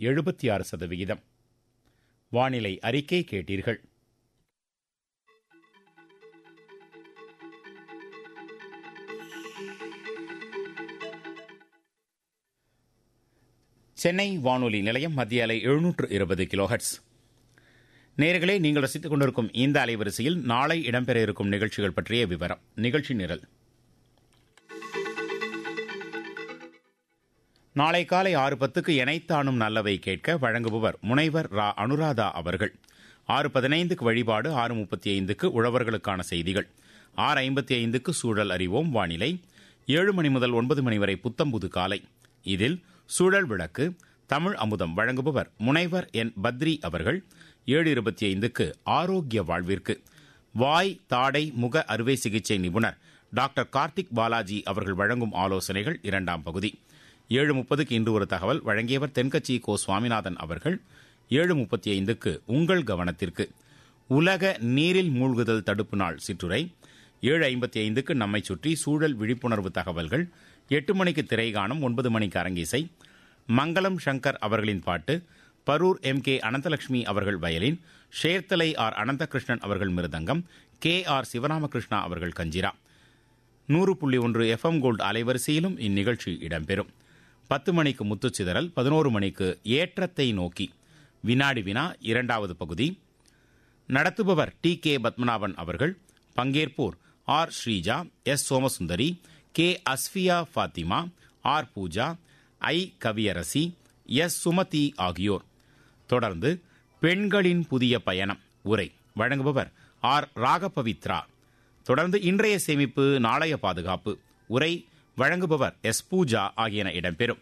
எழுபத்தி ஆறு சதவிகிதம் வானிலை அறிக்கை கேட்டீர்கள் சென்னை வானொலி நிலையம் மத்திய அலை எழுநூற்று இருபது கிலோஹெட்ஸ் நேர்களே நீங்கள் ரசித்துக் கொண்டிருக்கும் இந்த அலைவரிசையில் நாளை இடம்பெற இருக்கும் நிகழ்ச்சிகள் பற்றிய விவரம் நிகழ்ச்சி நிரல் நாளை காலை ஆறு பத்துக்கு எனைத்தானும் நல்லவை கேட்க வழங்குபவர் முனைவர் ரா அனுராதா அவர்கள் ஆறு பதினைந்துக்கு வழிபாடு ஆறு முப்பத்தி ஐந்துக்கு உழவர்களுக்கான செய்திகள் ஆறு ஐம்பத்தி ஐந்துக்கு சூழல் அறிவோம் வானிலை ஏழு மணி முதல் ஒன்பது மணி வரை புத்தம்புது காலை இதில் சூழல் விளக்கு தமிழ் அமுதம் வழங்குபவர் முனைவர் என் பத்ரி அவர்கள் ஏழு இருபத்தி ஐந்துக்கு ஆரோக்கிய வாழ்விற்கு வாய் தாடை முக அறுவை சிகிச்சை நிபுணர் டாக்டர் கார்த்திக் பாலாஜி அவர்கள் வழங்கும் ஆலோசனைகள் இரண்டாம் பகுதி ஏழு முப்பதுக்கு இன்று ஒரு தகவல் வழங்கியவர் தென்கட்சி கோ சுவாமிநாதன் அவர்கள் ஏழு முப்பத்தி ஐந்துக்கு உங்கள் கவனத்திற்கு உலக நீரில் மூழ்குதல் தடுப்பு நாள் சிற்றுரை ஏழு ஐம்பத்தி ஐந்துக்கு நம்மை சுற்றி சூழல் விழிப்புணர்வு தகவல்கள் எட்டு மணிக்கு திரைகாணும் ஒன்பது மணிக்கு அரங்கிசை மங்களம் சங்கர் அவர்களின் பாட்டு பரூர் எம் கே அனந்தலட்சுமி அவர்கள் வயலின் ஷேர்த்தலை ஆர் அனந்தகிருஷ்ணன் அவர்கள் மிருதங்கம் கே ஆர் சிவராமகிருஷ்ணா அவர்கள் கஞ்சிரா நூறு புள்ளி ஒன்று எஃப்எம் கோல்டு அலைவரிசையிலும் இந்நிகழ்ச்சி இடம்பெறும் பத்து மணிக்கு முத்துச்சிதறல் பதினோரு மணிக்கு ஏற்றத்தை நோக்கி வினாடி வினா இரண்டாவது பகுதி நடத்துபவர் டி கே பத்மநாபன் அவர்கள் பங்கேற்போர் R Sreeja S Somasundari K Asfiya Fathima R Pooja I Kaviyarasi S Sumathi ஆகியோர் தொடர்ந்து பெண்களின் புதிய பயணம் உரை வழங்குபவர் ஆர் ராகபவித்ரா தொடர்ந்து இன்றைய சேமிப்பு நாளைய பாதுகாப்பு உரை வழங்குபவர் எஸ் பூஜா ஆகியன இடம்பெறும்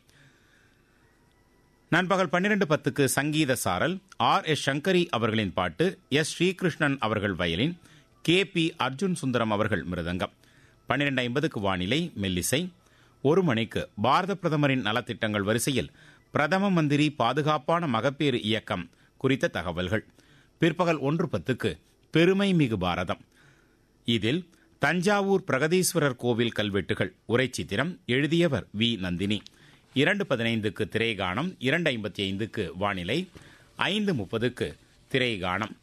நண்பகல் பன்னிரண்டு பத்துக்கு சங்கீத சாரல் ஆர் எஸ் சங்கரி அவர்களின் பாட்டு எஸ் ஸ்ரீகிருஷ்ணன் அவர்கள் violin K P Arjun Sundaram அவர்கள் மிருதங்கம் பன்னிரண்டு ஐம்பதுக்கு வானிலை மெல்லிசை ஒரு மணிக்கு பாரத பிரதமரின் நலத்திட்டங்கள் வரிசையில் பிரதம மந்திரி பாதுகாப்பான மகப்பேறு இயக்கம் குறித்த தகவல்கள் பிற்பகல் ஒன்று பத்துக்கு பெருமை மிகு பாரதம் இதில் தஞ்சாவூர் பிரகதீஸ்வரர் கோவில் கல்வெட்டுகள் உரைச்சித்திரம் எழுதியவர் வி நந்தினி இரண்டு பதினைந்துக்கு திரைகானம் இரண்டு ஐம்பத்தி ஐந்துக்கு வானிலை ஐந்து முப்பதுக்கு திரைகானம்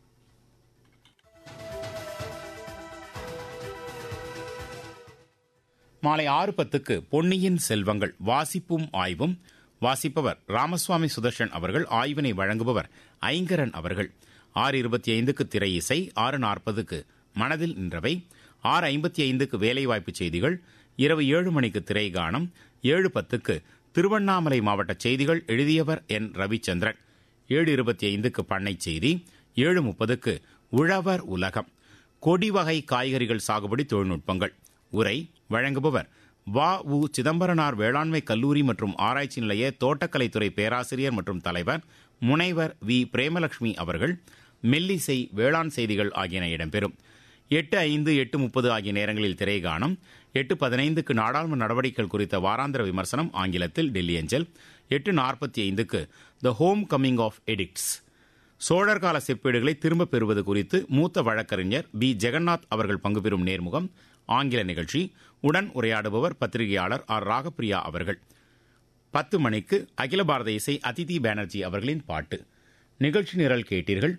மாலை ஆறு பத்துக்கு பொன்னியின் செல்வங்கள் வாசிப்பும் ஆய்வும் வாசிப்பவர் ராமசுவாமி சுதர்ஷன் அவர்கள் ஆய்வினை வழங்குபவர் ஐங்கரன் அவர்கள் ஆறு இருபத்தி ஐந்துக்கு திரை இசை ஆறு நாற்பதுக்கு மனதில் நின்றவை ஆறு ஐம்பத்தி ஐந்துக்கு வேலைவாய்ப்பு செய்திகள் இரவு ஏழு மணிக்கு திரைகானம் ஏழு பத்துக்கு திருவண்ணாமலை மாவட்ட செய்திகள் எழுதியவர் என் ரவிச்சந்திரன் ஏழு இருபத்தி ஐந்துக்கு பண்ணை செய்தி ஏழு முப்பதுக்கு உழவர் உலகம் கொடி வகை காய்கறிகள் சாகுபடி தொழில்நுட்பங்கள் உரை வழங்குபவர் வ உ சிதம்பரனார் வேளாண்மை கல்லூரி மற்றும் ஆராய்ச்சி நிலைய தோட்டக்கலைத்துறை பேராசிரியர் மற்றும் தலைவர் முனைவர் வி பிரேமலட்சுமி அவர்கள் மெல்லிசை வேளாண் செய்திகள் ஆகியன இடம்பெறும் எட்டு ஐந்து எட்டு முப்பது ஆகிய நேரங்களில் திரைகாணும் எட்டு பதினைந்துக்கு நாடாளுமன்ற நடவடிக்கைகள் குறித்த வாராந்திர விமர்சனம் ஆங்கிலத்தில் டெல்லி அஞ்சல் எட்டு நாற்பத்தி ஐந்துக்கு the homecoming of edicts சோழர் கால செப்பேடுகளை திரும்பப் பெறுவது குறித்து மூத்த வழக்கறிஞர் பி ஜெகநாத் அவர்கள் பங்கு பெறும் நேர்முகம் ஆங்கில நிகழ்ச்சி உடன் உரையாடுபவர் பத்திரிகையாளர் ஆர் ராகப்பிரியா அவர்கள் பத்து மணிக்கு அகில பாரத இசை அதிதி பானர்ஜி அவர்களின் பாட்டு நிகழ்ச்சி நிரல் கேட்டீர்கள்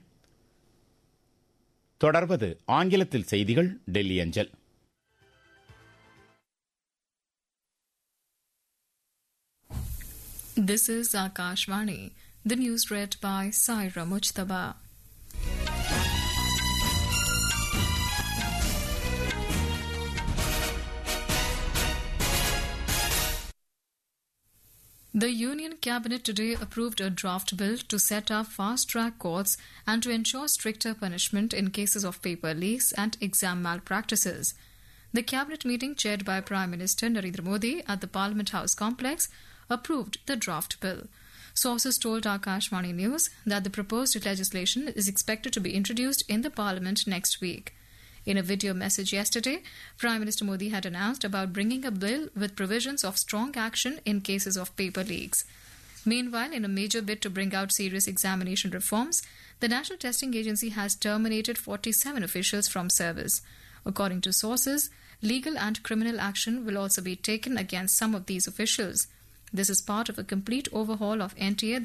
தொடர்வது ஆங்கிலத்தில் செய்திகள் டெல்லி அஞ்சல் This is Akashvani. The news read by Saira Mujtaba. The Union Cabinet today approved a draft bill to set up fast track courts and to ensure stricter punishment in cases of paper leaks and exam malpractices. The cabinet meeting chaired by Prime Minister Narendra Modi at the Parliament House complex approved the draft bill. Sources told Akashvani News that the proposed legislation is expected to be introduced in the Parliament next week. In a video message yesterday, Prime Minister Modi had announced about bringing a bill with provisions of strong action in cases of paper leaks. Meanwhile, in a major bid to bring out serious examination reforms, the National Testing Agency has terminated 47 officials from service. According to sources, legal and criminal action will also be taken against some of these officials. This is part of a complete overhaul of NTA